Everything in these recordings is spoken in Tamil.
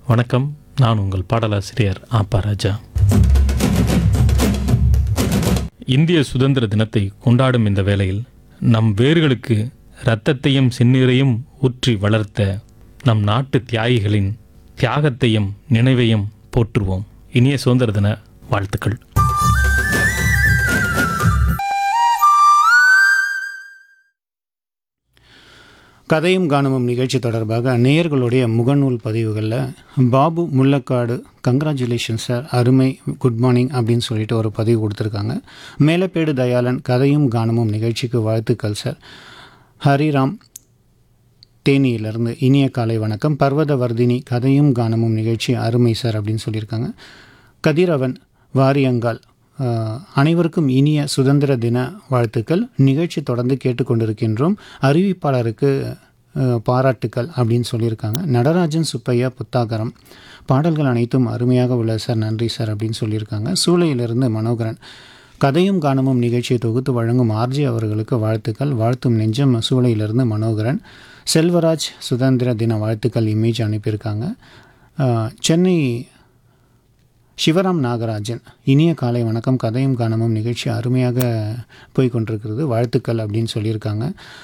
வணக்கம் நான் உங்கள் பாடலாசிரியர் ஆப்பா ராஜா இந்திய சுதந்திர தினத்தை கொண்டாடும் இந்த வேளையில் நம் வேர்களுக்கு இரத்தத்தையும் சின்னீரையும் ஊற்றி வளர்த்த நம் நாட்டு தியாகிகளின் தியாகத்தையும் நினைவையும் போற்றுவோம் இனிய சுதந்திர தின வாழ்த்துக்கள் கதையும் காணமும் நிகழ்ச்சி தொடர்பாக நேயர்களுடைய முகநூல் பதிவுகளில் பாபு முள்ளக்காடு கங்க்ராச்சுலேஷன் சார் அருமை குட் மார்னிங் அப்படின்னு சொல்லிட்டு ஒரு பதிவு கொடுத்துருக்காங்க மேலப்பேடு தயாளன் கதையும் காணமும் நிகழ்ச்சிக்கு வாழ்த்துக்கள் சார் ஹரிராம் தேனியிலிருந்து இனிய காலை வணக்கம் பர்வதவர்தினி கதையும் கானமும் நிகழ்ச்சி அருமை சார் அப்படின்னு சொல்லியிருக்காங்க கதிரவன் வாரியங்கால் ஆஹ், அனைவருக்கும் இனிய சுதந்திர தின வாழ்த்துக்கள் நிகழ்ச்சி தொடர்ந்து கேட்டுக்கொண்டிருக்கின்றோம் அறிவிப்பாளருக்கு ஆஹ், பாராட்டுக்கள் அப்படின்னு சொல்லியிருக்காங்க நடராஜன் சுப்பையா புத்தாகரம் பாடல்கள் அனைத்தும் அருமையாக உள்ளது சார் நன்றி சார் அப்படின்னு சொல்லியிருக்காங்க சூளையிலிருந்து மனோகரன் கதையும் காணமும் நிகழ்ச்சியை தொகுத்து வழங்கும் ஆர்ஜி அவர்களுக்கு வாழ்த்துக்கள் வாழ்த்தும் நெஞ்சம் சூளையிலிருந்து மனோகரன் செல்வராஜ் சுதந்திர தின வாழ்த்துக்கள் இமேஜ் அனுப்பியிருக்காங்க ஆஹ், சென்னை சிவராம் நாகராஜன் இனிய காலை வணக்கம் கதையும் காணமும் நிகழ்ச்சி அருமையாக போய் கொண்டிருக்கிறது வாழ்த்துக்கள் அப்படின்னு சொல்லியிருக்காங்க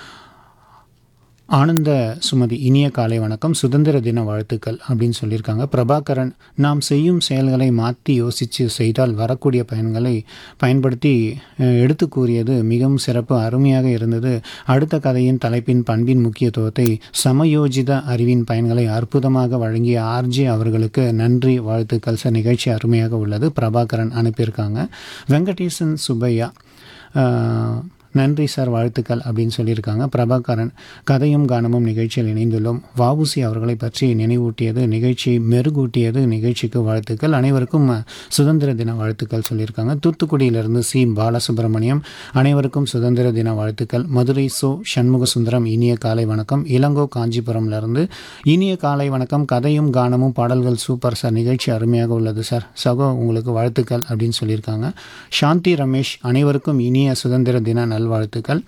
ஆனந்த சுமதி இனிய காலை வணக்கம் சுதந்திர தின வாழ்த்துக்கள் அப்படின்னு சொல்லியிருக்காங்க பிரபாகரன் நாம் செய்யும் செயல்களை மாற்றி யோசித்து செய்தால் வரக்கூடிய பயன்களை பயன்படுத்தி அஹ், எடுத்து கூறியது மிகவும் சிறப்பு அருமையாக இருந்தது அடுத்த கதையின் தலைப்பின் பண்பின் முக்கியத்துவத்தை சமயோஜித அறிவின் பயன்களை அற்புதமாக வழங்கிய ஆர்ஜி அவர்களுக்கு நன்றி வாழ்த்துக்கள் சார் நிகழ்ச்சி அருமையாக உள்ளது பிரபாகரன் அனுப்பியிருக்காங்க வெங்கடேசன் சுப்பையா அஹ், நன்றி சார் வாழ்த்துக்கள் அப்படின்னு சொல்லியிருக்காங்க பிரபாகரன் கதையும் கானமும் நிகழ்ச்சியில் இணைந்துள்ளோம் வாவுசி அவர்களை பற்றி நினைவூட்டியது நிகழ்ச்சியை மெருகூட்டியது நிகழ்ச்சிக்கு வாழ்த்துக்கள் அனைவருக்கும் அஹ், சுதந்திர தின வாழ்த்துக்கள் சொல்லியிருக்காங்க தூத்துக்குடியிலிருந்து சி பாலசுப்ரமணியம் அனைவருக்கும் சுதந்திர தின வாழ்த்துக்கள் மதுரை சோ சண்முக சுந்தரம் இனிய காலை வணக்கம் இளங்கோ காஞ்சிபுரம்லேருந்து இனிய காலை வணக்கம் கதையும் கானமும் பாடல்கள் சூப்பர் சார் நிகழ்ச்சி அருமையாக உள்ளது சார் சகோ உங்களுக்கு வாழ்த்துக்கள் அப்படின்னு சொல்லியிருக்காங்க சாந்தி ரமேஷ் அனைவருக்கும் இனிய சுதந்திர தின நல்வாழ்த்துக்கள்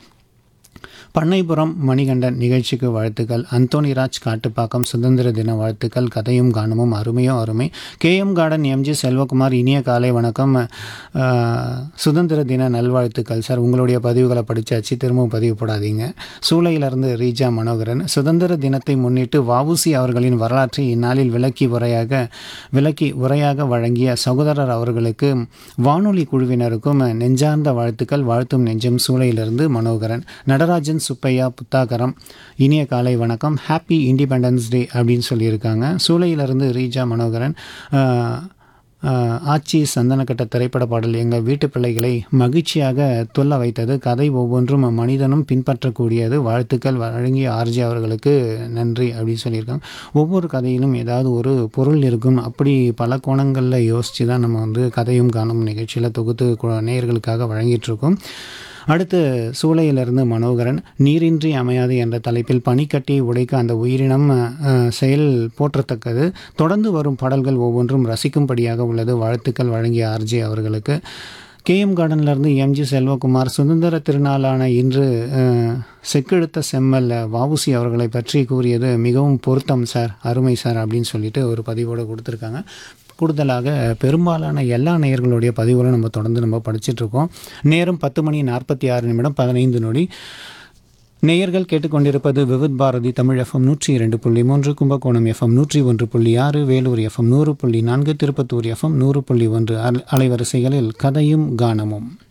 பண்ணைபுரம் மணிகண்டன் நிகழ்ச்சிக்கு வாழ்த்துக்கள் அந்தோணிராஜ் காட்டுப்பாக்கம் சுதந்திர தின வாழ்த்துக்கள் கதையும் கானமும் அருமையோ அருமை கேஎம் கார்டன் எம்ஜி செல்வகுமார் இனிய காலை வணக்கம் அஹ், சுதந்திர தின நல்வாழ்த்துக்கள் சார் உங்களுடைய பதிவுகளை படித்தாச்சு திரும்பவும் பதிவு போடாதீங்க சூளையிலிருந்து ரீஜா மனோகரன் சுதந்திர தினத்தை முன்னிட்டு வவுசி அவர்களின் வரலாற்றை இந்நாளில் விளக்கி உரையாக விளக்கி உரையாக வழங்கிய சகோதரர் அவர்களுக்கு வானொலி குழுவினருக்கும் நெஞ்சார்ந்த வாழ்த்துக்கள் வாழ்த்தும் நெஞ்சம் சூளையிலிருந்து மனோகரன் நடராஜன் சுப்பையா புத்தாகரம் இனிய காலை வணக்கம் ஹாப்பி இண்டிபெண்டன்ஸ் டே அப்படின்னு சொல்லியிருக்காங்க சூளையிலிருந்து ரீஜா மனோகரன் ஆஹ், ஆஹ், ஆச்சி சந்தனக்கட்ட திரைப்பட பாடல் எங்கள் வீட்டு பிள்ளைகளை மகிழ்ச்சியாக துள்ள வைத்தது கதை ஒவ்வொன்றும் மனிதனும் பின்பற்றக்கூடியது வாழ்த்துக்கள் வழங்கிய ஆர்ஜி அவர்களுக்கு நன்றி அப்படின்னு சொல்லியிருக்காங்க ஒவ்வொரு கதையிலும் ஏதாவது ஒரு பொருள் இருக்கும் அப்படி பல கோணங்களில் யோசித்து தான் நம்ம வந்து கதையும் காணும் நிகழ்ச்சியில் தொகுத்து கு- நேயர்களுக்காக வழங்கிட்டு இருக்கோம் அடுத்து சூளையிலிருந்து மனோகரன் நீரின்றி அமையாது என்ற தலைப்பில் பனிக்கட்டியை உடைக்க அந்த உயிரினம் அஹ், செயல் போற்றத்தக்கது தொடர்ந்து வரும் பாடல்கள் ஒவ்வொன்றும் ரசிக்கும்படியாக உள்ளது வாழ்த்துக்கள் வழங்கிய ஆர்ஜே அவர்களுக்கு கேஎம் கார்டன்லேருந்து எம்ஜி செல்வகுமார் சுதந்திர திருநாளான இன்று அஹ், செக்கெழுத்த செம்மல் வவுசி அவர்களை பற்றி கூறியது மிகவும் பொருத்தம் சார் அருமை சார் அப்படின்னு சொல்லிட்டு ஒரு பதிவோடு கொடுத்துருக்காங்க கூடுதலாக பெரும்பாலான எல்லா நேயர்களுடைய பதிவுகளும் நம்ம தொடர்ந்து நம்ம படிச்சிட்டு இருக்கோம் நேரம் பத்து மணி நாற்பத்தி ஆறு நிமிடம் பதினைந்து நொடி நேயர்கள் கேட்டுக்கொண்டிருப்பது விவித் பாரதி தமிழ் எஃப்எம் நூற்றி இரண்டு புள்ளி மூன்று கும்பகோணம் எஃப்எம் நூற்றி ஒன்று புள்ளி ஆறு வேலூர் எஃப்எம் நூறு புள்ளி நான்கு திருப்பத்தூர் எஃப்எம் நூறு புள்ளி ஒன்று அல்- அலைவரிசைகளில் கதையும் கானமும்